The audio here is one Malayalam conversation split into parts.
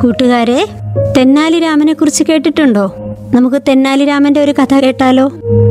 കൂട്ടുകാരെ തെന്നാലിരാമനെ കുറിച്ച് കേട്ടിട്ടുണ്ടോ നമുക്ക് തെന്നാലിരാമന്റെ ഒരു കഥ കേട്ടാലോ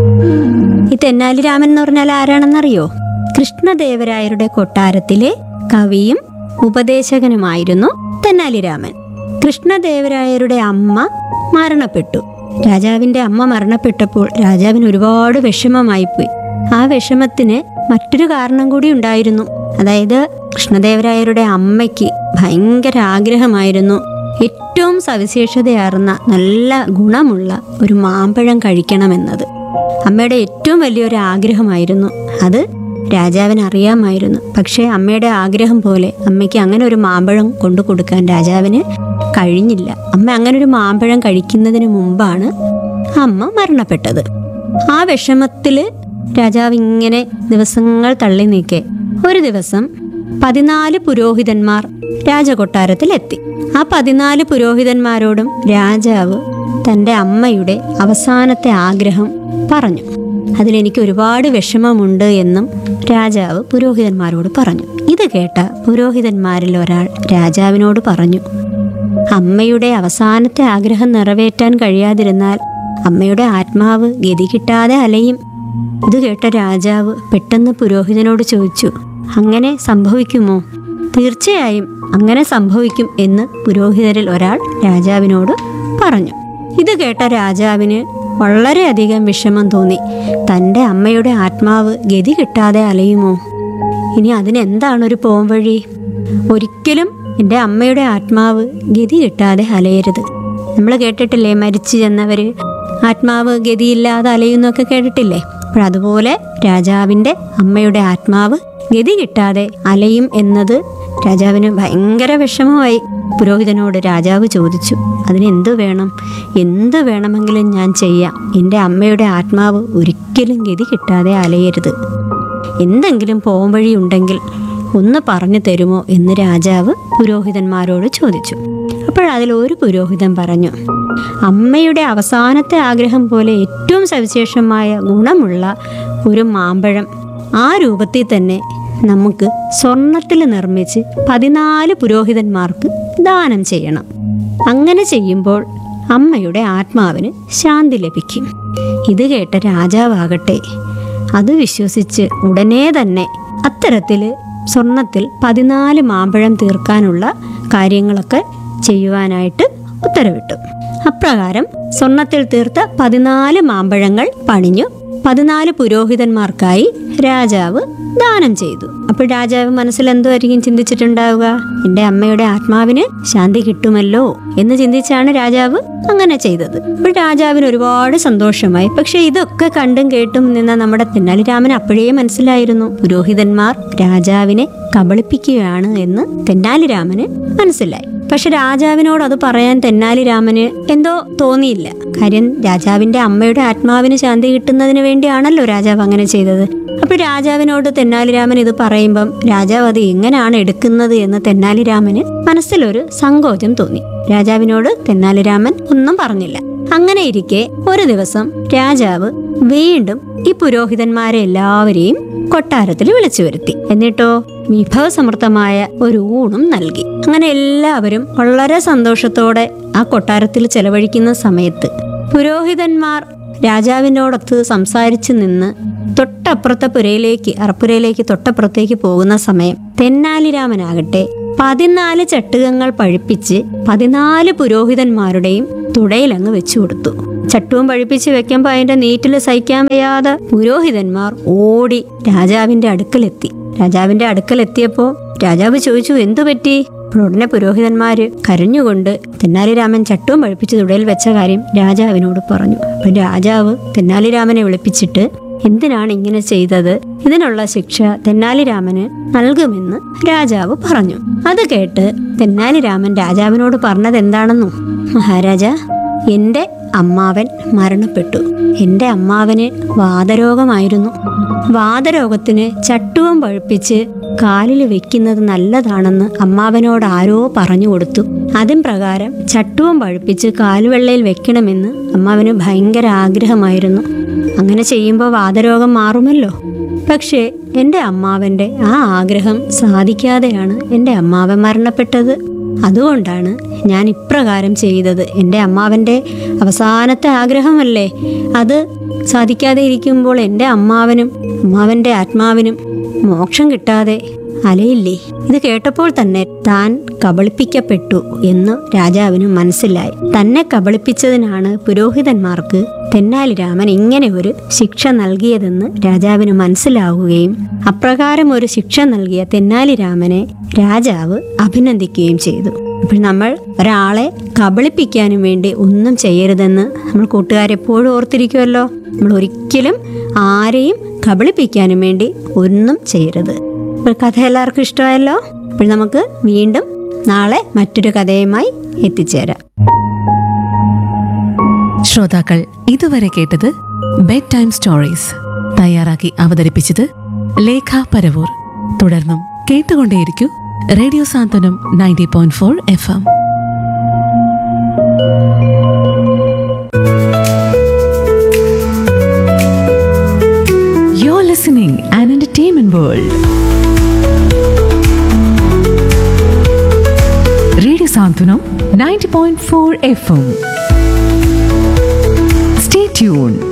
ഈ തെന്നാലിരാമൻ എന്ന് പറഞ്ഞാൽ ആരാണെന്നറിയോ കൃഷ്ണദേവരായരുടെ കൊട്ടാരത്തിലെ കവിയും ഉപദേശകനുമായിരുന്നു തെന്നാലിരാമൻ കൃഷ്ണദേവരായരുടെ അമ്മ മരണപ്പെട്ടു രാജാവിന്റെ അമ്മ മരണപ്പെട്ടപ്പോൾ രാജാവിന് ഒരുപാട് വിഷമമായിപ്പോയി ആ വിഷമത്തിന് മറ്റൊരു കാരണം കൂടി ഉണ്ടായിരുന്നു അതായത് കൃഷ്ണദേവരായരുടെ അമ്മയ്ക്ക് ഭയങ്കര ആഗ്രഹമായിരുന്നു ഏറ്റവും സവിശേഷതയാർന്ന നല്ല ഗുണമുള്ള ഒരു മാമ്പഴം കഴിക്കണമെന്നത് അമ്മയുടെ ഏറ്റവും വലിയൊരു ആഗ്രഹമായിരുന്നു അത് രാജാവിന് അറിയാമായിരുന്നു പക്ഷേ അമ്മയുടെ ആഗ്രഹം പോലെ അമ്മയ്ക്ക് അങ്ങനെ ഒരു മാമ്പഴം കൊണ്ടു കൊടുക്കാൻ രാജാവിന് കഴിഞ്ഞില്ല അമ്മ അങ്ങനെ ഒരു മാമ്പഴം കഴിക്കുന്നതിന് മുമ്പാണ് അമ്മ മരണപ്പെട്ടത് ആ വിഷമത്തില് രാജാവ് ഇങ്ങനെ ദിവസങ്ങൾ തള്ളി നീക്കെ ഒരു ദിവസം പതിനാല് പുരോഹിതന്മാർ രാജകൊട്ടാരത്തിലെത്തി ആ പതിനാല് പുരോഹിതന്മാരോടും രാജാവ് തൻ്റെ അമ്മയുടെ അവസാനത്തെ ആഗ്രഹം പറഞ്ഞു അതിലെനിക്ക് ഒരുപാട് വിഷമമുണ്ട് എന്നും രാജാവ് പുരോഹിതന്മാരോട് പറഞ്ഞു ഇത് കേട്ട പുരോഹിതന്മാരിൽ ഒരാൾ രാജാവിനോട് പറഞ്ഞു അമ്മയുടെ അവസാനത്തെ ആഗ്രഹം നിറവേറ്റാൻ കഴിയാതിരുന്നാൽ അമ്മയുടെ ആത്മാവ് ഗതി കിട്ടാതെ അലയും ഇത് കേട്ട രാജാവ് പെട്ടെന്ന് പുരോഹിതനോട് ചോദിച്ചു അങ്ങനെ സംഭവിക്കുമോ തീർച്ചയായും അങ്ങനെ സംഭവിക്കും എന്ന് പുരോഹിതരിൽ ഒരാൾ രാജാവിനോട് പറഞ്ഞു ഇത് കേട്ട രാജാവിന് വളരെയധികം വിഷമം തോന്നി തൻ്റെ അമ്മയുടെ ആത്മാവ് ഗതി കിട്ടാതെ അലയുമോ ഇനി അതിനെന്താണൊരു പോംവഴി ഒരിക്കലും എൻ്റെ അമ്മയുടെ ആത്മാവ് ഗതി കിട്ടാതെ അലയരുത് നമ്മൾ കേട്ടിട്ടില്ലേ മരിച്ചു ചെന്നവർ ആത്മാവ് ഗതിയില്ലാതെ അലയുന്നൊക്കെ കേട്ടിട്ടില്ലേ അപ്പോൾ അതുപോലെ രാജാവിൻ്റെ അമ്മയുടെ ആത്മാവ് ഗതി കിട്ടാതെ അലയും എന്നത് രാജാവിന് ഭയങ്കര വിഷമമായി പുരോഹിതനോട് രാജാവ് ചോദിച്ചു അതിന് എന്തു വേണം എന്ത് വേണമെങ്കിലും ഞാൻ ചെയ്യാം എൻ്റെ അമ്മയുടെ ആത്മാവ് ഒരിക്കലും ഗതി കിട്ടാതെ അലയരുത് എന്തെങ്കിലും പോംവഴി ഉണ്ടെങ്കിൽ ഒന്ന് പറഞ്ഞു തരുമോ എന്ന് രാജാവ് പുരോഹിതന്മാരോട് ചോദിച്ചു അപ്പോഴതിൽ ഒരു പുരോഹിതൻ പറഞ്ഞു അമ്മയുടെ അവസാനത്തെ ആഗ്രഹം പോലെ ഏറ്റവും സവിശേഷമായ ഗുണമുള്ള ഒരു മാമ്പഴം ആ രൂപത്തിൽ തന്നെ നമുക്ക് സ്വർണത്തിൽ നിർമ്മിച്ച് പതിനാല് പുരോഹിതന്മാർക്ക് ദാനം ചെയ്യണം അങ്ങനെ ചെയ്യുമ്പോൾ അമ്മയുടെ ആത്മാവിന് ശാന്തി ലഭിക്കും ഇത് കേട്ട രാജാവാകട്ടെ അത് വിശ്വസിച്ച് ഉടനെ തന്നെ അത്തരത്തിൽ സ്വർണത്തിൽ പതിനാല് മാമ്പഴം തീർക്കാനുള്ള കാര്യങ്ങളൊക്കെ ചെയ്യുവാനായിട്ട് ഉത്തരവിട്ടു അപ്രകാരം സ്വർണത്തിൽ തീർത്ത പതിനാല് മാമ്പഴങ്ങൾ പണിഞ്ഞു പതിനാല് പുരോഹിതന്മാർക്കായി രാജാവ് ദാനം ചെയ്തു അപ്പോൾ രാജാവ് മനസ്സിൽ എന്തായിരിക്കും ചിന്തിച്ചിട്ടുണ്ടാവുക എൻ്റെ അമ്മയുടെ ആത്മാവിന് ശാന്തി കിട്ടുമല്ലോ എന്ന് ചിന്തിച്ചാണ് രാജാവ് അങ്ങനെ ചെയ്തത് അപ്പോൾ രാജാവിന് ഒരുപാട് സന്തോഷമായി പക്ഷെ ഇതൊക്കെ കണ്ടും കേട്ടും നിന്ന നമ്മുടെ തെന്നാലിരാമൻ അപ്പോഴേ മനസ്സിലായിരുന്നു പുരോഹിതന്മാർ രാജാവിനെ കബളിപ്പിക്കുകയാണ് എന്ന് തെന്നാലിരാമന് മനസ്സിലായി പക്ഷെ രാജാവിനോട് അത് പറയാൻ തെന്നാലിരാമന് എന്തോ തോന്നിയില്ല കാര്യം രാജാവിന്റെ അമ്മയുടെ ആത്മാവിന് ശാന്തി കിട്ടുന്നതിന് വേണ്ടിയാണല്ലോ രാജാവ് അങ്ങനെ ചെയ്തത് അപ്പോൾ രാജാവിനോട് തെന്നാലിരാമൻ ഇത് പറയുമ്പം രാജാവ് അത് എങ്ങനെയാണ് എടുക്കുന്നത് എന്ന് തെന്നാലിരാമന് മനസ്സിലൊരു സങ്കോചം തോന്നി രാജാവിനോട് തെന്നാലിരാമൻ ഒന്നും പറഞ്ഞില്ല അങ്ങനെ ഇരിക്കെ ഒരു ദിവസം രാജാവ് വീണ്ടും ഈ പുരോഹിതന്മാരെ എല്ലാവരെയും കൊട്ടാരത്തിൽ വിളിച്ചു വരുത്തി എന്നിട്ടോ വിഭവസമൃദ്ധമായ ഒരു ഊണും നൽകി അങ്ങനെ എല്ലാവരും വളരെ സന്തോഷത്തോടെ ആ കൊട്ടാരത്തിൽ ചെലവഴിക്കുന്ന സമയത്ത് പുരോഹിതന്മാർ രാജാവിനോടൊത്ത് സംസാരിച്ചു നിന്ന് തൊട്ടപ്പുറത്തെ പുരയിലേക്ക് അറപ്പുരയിലേക്ക് തൊട്ടപ്പുറത്തേക്ക് പോകുന്ന സമയം തെന്നാലിരാമനാകട്ടെ പതിനാല് ചട്ടുകങ്ങൾ പഴിപ്പിച്ച് പതിനാല് പുരോഹിതന്മാരുടെയും തുടയിലങ്ങ് വെച്ചു കൊടുത്തു ചട്ടുവും പഴിപ്പിച്ച് വെക്കുമ്പോൾ അതിന്റെ നീറ്റിൽ സഹിക്കാൻ വയ്യാതെ പുരോഹിതന്മാർ ഓടി രാജാവിന്റെ അടുക്കലെത്തി രാജാവിന്റെ അടുക്കലെത്തിയപ്പോൾ രാജാവ് ചോദിച്ചു എന്തു പറ്റി അപ്പോൾ ഉടനെ പുരോഹിതന്മാര് കരഞ്ഞുകൊണ്ട് തെന്നാലിരാമൻ ചട്ടുവും പഴിപ്പിച്ച് തുടയിൽ വെച്ച കാര്യം രാജാവിനോട് പറഞ്ഞു അപ്പം രാജാവ് തെന്നാലിരാമനെ വിളിപ്പിച്ചിട്ട് എന്തിനാണ് ഇങ്ങനെ ചെയ്തത് ഇതിനുള്ള ശിക്ഷ തെന്നാലിരാമന് നൽകുമെന്ന് രാജാവ് പറഞ്ഞു അത് കേട്ട് തെന്നാലിരാമൻ രാജാവിനോട് പറഞ്ഞത് എന്താണെന്നോ മഹാരാജ എൻ്റെ അമ്മാവൻ മരണപ്പെട്ടു എൻ്റെ അമ്മാവന് വാതരോഗമായിരുന്നു വാതരോഗത്തിന് ചട്ടുവം പഴുപ്പിച്ച് കാലിൽ വെക്കുന്നത് നല്ലതാണെന്ന് അമ്മാവനോട് ആരോ പറഞ്ഞു കൊടുത്തു അതിൻ പ്രകാരം ചട്ടുവം പഴുപ്പിച്ച് കാലുവെള്ളയിൽ വെക്കണമെന്ന് അമ്മാവന് ഭയങ്കര ആഗ്രഹമായിരുന്നു അങ്ങനെ ചെയ്യുമ്പോൾ വാതരോഗം മാറുമല്ലോ പക്ഷേ എൻ്റെ അമ്മാവൻ്റെ ആ ആഗ്രഹം സാധിക്കാതെയാണ് എൻ്റെ അമ്മാവൻ മരണപ്പെട്ടത് അതുകൊണ്ടാണ് ഞാൻ ഇപ്രകാരം ചെയ്തത് എൻ്റെ അമ്മാവൻ്റെ അവസാനത്തെ ആഗ്രഹമല്ലേ അത് സാധിക്കാതെ ഇരിക്കുമ്പോൾ എൻ്റെ അമ്മാവനും അമ്മാവൻ്റെ ആത്മാവിനും മോക്ഷം കിട്ടാതെ അലയില്ലേ ഇത് കേട്ടപ്പോൾ തന്നെ താൻ കബളിപ്പിക്കപ്പെട്ടു എന്ന് രാജാവിന് മനസ്സിലായി തന്നെ കബളിപ്പിച്ചതിനാണ് പുരോഹിതന്മാർക്ക് തെന്നാലിരാമൻ ഇങ്ങനെ ഒരു ശിക്ഷ നൽകിയതെന്ന് രാജാവിന് മനസ്സിലാവുകയും അപ്രകാരം ഒരു ശിക്ഷ നൽകിയ തെന്നാലിരാമനെ രാജാവ് അഭിനന്ദിക്കുകയും ചെയ്തു അപ്പോൾ നമ്മൾ ഒരാളെ കബളിപ്പിക്കാനും വേണ്ടി ഒന്നും ചെയ്യരുതെന്ന് നമ്മൾ കൂട്ടുകാരെപ്പോഴും ഓർത്തിരിക്കുമല്ലോ നമ്മൾ ഒരിക്കലും ആരെയും കബളിപ്പിക്കാനും വേണ്ടി ഒന്നും ചെയ്യരുത് അപ്പോൾ കഥ എല്ലാവർക്കും ഇഷ്ടമായല്ലോ അപ്പോൾ നമുക്ക് വീണ്ടും നാളെ മറ്റൊരു കഥയുമായി എത്തിച്ചേരാം ശ്രോതാക്കൾ ഇതുവരെ കേട്ടത് ബെഡ് ടൈം സ്റ്റോറീസ് തയ്യാറാക്കി അവതരിപ്പിച്ചത് ലേഖ പരവൂർ തുടർന്നും കേട്ടുകൊണ്ടേയിരിക്കൂ radio Santhwanam ninety point four F M You're listening an entertainment world. Radio Santunam 90.4 FM. Stay tuned.